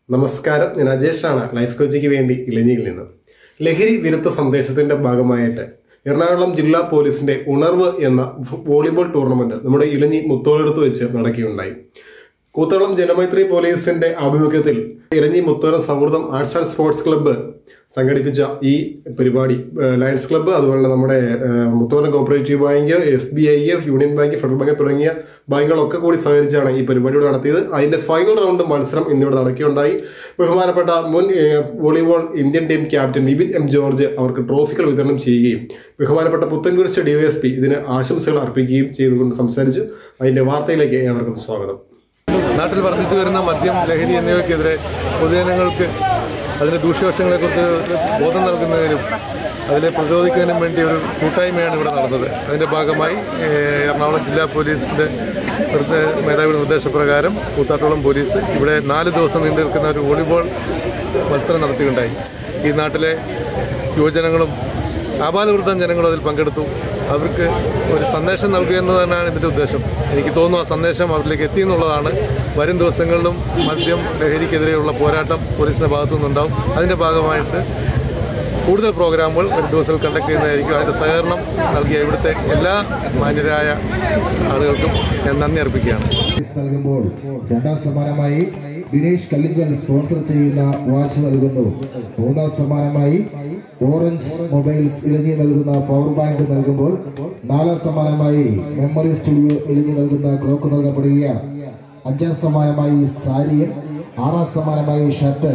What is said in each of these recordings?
നമസ്കാരം ഞാൻ അജേഷാണ് ലൈഫ് കോച്ചിക്ക് വേണ്ടി ഇലഞ്ഞിയിൽ നിന്ന് ലഹരി വിരുദ്ധ സന്ദേശത്തിന്റെ ഭാഗമായിട്ട് എറണാകുളം ജില്ലാ പോലീസിന്റെ ഉണർവ് എന്ന ഫു- വോളിബോൾ ടൂർണമെന്റ് നമ്മുടെ ഇലഞ്ഞി മുത്തോളെടുത്ത് വെച്ച് നടക്കുകയുണ്ടായി കൂത്തളം ജനമൈത്രി പോലീസിന്റെ ആഭിമുഖ്യത്തിൽ ഇലഞ്ഞി മുത്തോലം സൗഹൃദം ആർട്സ് ആൻഡ് സ്പോർട്സ് ക്ലബ്ബ് സംഘടിപ്പിച്ച ഈ പരിപാടി ഏഹ്, ലയൺസ് ക്ലബ്ബ് അതുപോലെ തന്നെ നമ്മുടെ ഏഹ്, Mutholam cooperative bank S B I union bank federal bank തുടങ്ങിയ ബാങ്കുകളൊക്കെ കൂടി സഹകരിച്ചാണ് ഈ പരിപാടി ഇവിടെ നടത്തിയത് അതിന്റെ ഫൈനൽ റൗണ്ട് മത്സരം ഇന്നിവിടെ നടക്കുകയുണ്ടായി ബഹുമാനപ്പെട്ട മുൻ ഏഹ്, volleyball Indian team captain Vipin M George അവർക്ക് ട്രോഫികൾ വിതരണം ചെയ്യുകയും ബഹുമാനപ്പെട്ട പുത്തൻകുരിശ് ഡിവൈഎസ്പി ഇതിന് ആശംസകൾ അർപ്പിക്കുകയും ചെയ്തുകൊണ്ട് സംസാരിച്ചു അതിന്റെ വാർത്തയിലേക്ക് ഏവർക്കും സ്വാഗതം നാട്ടിൽ വർദ്ധിച്ചു വരുന്ന മദ്യം ലഹരി എന്നിവയ്ക്കെതിരെ പൊതുജനങ്ങൾക്ക് അതിൻ്റെ ദൂഷ്യവശങ്ങളെക്കുറിച്ച് ബോധം നൽകുന്നതിനും അതിനെ പ്രതിരോധിക്കുന്നതിനും വേണ്ടി ഒരു കൂട്ടായ്മയാണ് ഇവിടെ നടന്നത് അതിൻ്റെ ഭാഗമായി ഏഹ്, എറണാകുളം ജില്ലാ പോലീസിൻ്റെ നിർദ്ദേ- മേധാവിയുടെ നിർദ്ദേശപ്രകാരം കൂത്താട്ടോളം പോലീസ് ഇവിടെ നാല് ദിവസം നീണ്ടു നിൽക്കുന്ന ഒരു വോളിബോൾ മത്സരം നടത്തിയിട്ടുണ്ടായി ഈ നാട്ടിലെ യുവജനങ്ങളും ആപാലവൃദ്ധം ജനങ്ങളും അതിൽ പങ്കെടുത്തു അവർക്ക് ഒരു സന്ദേശം നൽകുക എന്നതാണ് ഇതിൻ്റെ ഉദ്ദേശം എനിക്ക് തോന്നുന്നു ആ സന്ദേശം അവരിലേക്ക് എത്തി എന്നുള്ളതാണ് വരും ദിവസങ്ങളിലും മദ്യം ലഹരിക്കെതിരെയുള്ള പോരാട്ടം പോലീസിൻ്റെ ഭാഗത്തു നിന്നുണ്ടാവും അതിൻ്റെ ഭാഗമായിട്ട് കൂടുതൽ പ്രോഗ്രാമുകൾ ഒരു ദിവസം കണ്ടക്ട് ചെയ്യുന്നതായിരിക്കും അതിൻ്റെ സഹകരണം നൽകിയ ഇവിടുത്തെ എല്ലാ മാന്യരായ ആളുകൾക്കും ഞാൻ നന്ദി അർപ്പിക്കുകയാണ് പ്രൈസ് നൽകുമ്പോൾ രണ്ടാം സമ്മാനമായി ദിനേഷ് കല്ലിങ്കൽ സ്പോൺസർ ചെയ്യുന്ന വാച്ച് നൽകുന്നു മൂന്നാം സമ്മാനമായി ഓറഞ്ച് മൊബൈൽസ് ഇലഞ്ഞി നൽകുന്ന പവർ ബാങ്ക് നൽകുമ്പോൾ നാലാം സമ്മാനമായി മെമ്മറി സ്റ്റുഡിയോ ഇലഞ്ഞി നൽകുന്ന ക്ലോക്ക് നൽകപ്പെടുകയാണ് അഞ്ചാം സമ്മാനമായി സാരിയും ആറാം സമ്മാനമായി ഷർട്ട്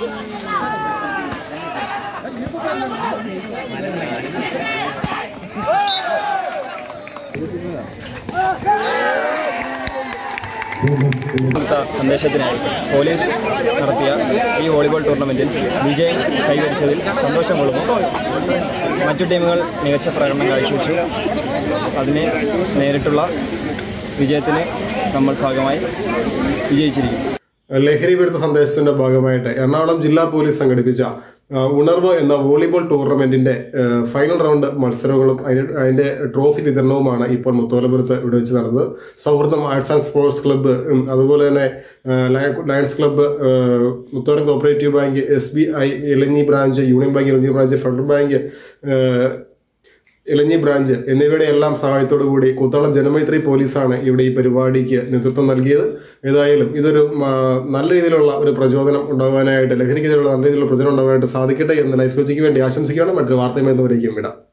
കൊടുത്ത സന്ദേശത്തിനായി പോലീസ് നടത്തിയ ഈ വോളിബോൾ ടൂർണമെൻറ്റിൽ വിജയം കൈവരിച്ചതിൽ സന്തോഷം കൊള്ളുന്നു മറ്റു ടീമുകൾ മികച്ച പ്രകടനം കാഴ്ചവെച്ചു അതിന് നേരിട്ടുള്ള വിജയത്തിന് നമ്മൾ ഭാഗമായി വിജയിച്ചിരിക്കും ലഹരി വിരുദ്ധ സന്ദേശത്തിന്റെ ഭാഗമായിട്ട് എറണാകുളം ജില്ലാ പോലീസ് സംഘടിപ്പിച്ച ആ, ഉണർവ് എന്ന വോളിബോൾ ടൂർണമെന്റിന്റെ ആ, ഫൈനൽ റൗണ്ട് മത്സരങ്ങളും അതിന്റെ അതിന്റെ ട്രോഫി വിതരണവുമാണ് ഇപ്പോൾ മുത്തോലപുരത്ത് ഇവിടെ വെച്ച് നടന്നത് സൗഹൃദം ആർട്സ് ആൻഡ് സ്പോർട്സ് ക്ലബ്ബ് ഉം, അതുപോലെ തന്നെ ആ, ലയ- ലയൺസ് ക്ലബ്ബ് ആ, Mutholam cooperative bank S B I Elanji branch union bank Elanji branch federal bank ആ, ഇലഞ്ഞി ബ്രാഞ്ച് എന്നിവയുടെ എല്ലാം സഹായത്തോടു കൂടി കുത്തളം ജനമൈത്രി പോലീസാണ് ഇവിടെ ഈ പരിപാടിക്ക് നേതൃത്വം നൽകിയത് ഏതായാലും ഇതൊരു ആ, നല്ല രീതിയിലുള്ള ഒരു പ്രചോദനം ഉണ്ടാകാനായിട്ട് ലഹരിക്കെതിരെയുള്ള നല്ല രീതിയിലുള്ള പ്രചോദനം ഉണ്ടാകാനായിട്ട് സാധിക്കട്ടെ എന്ന് ലൈഫ് കോച്ചിക്ക് വേണ്ടി ആശംസിക്കുകയാണ് മറ്റൊരു വാർത്തയുമായി വിടാം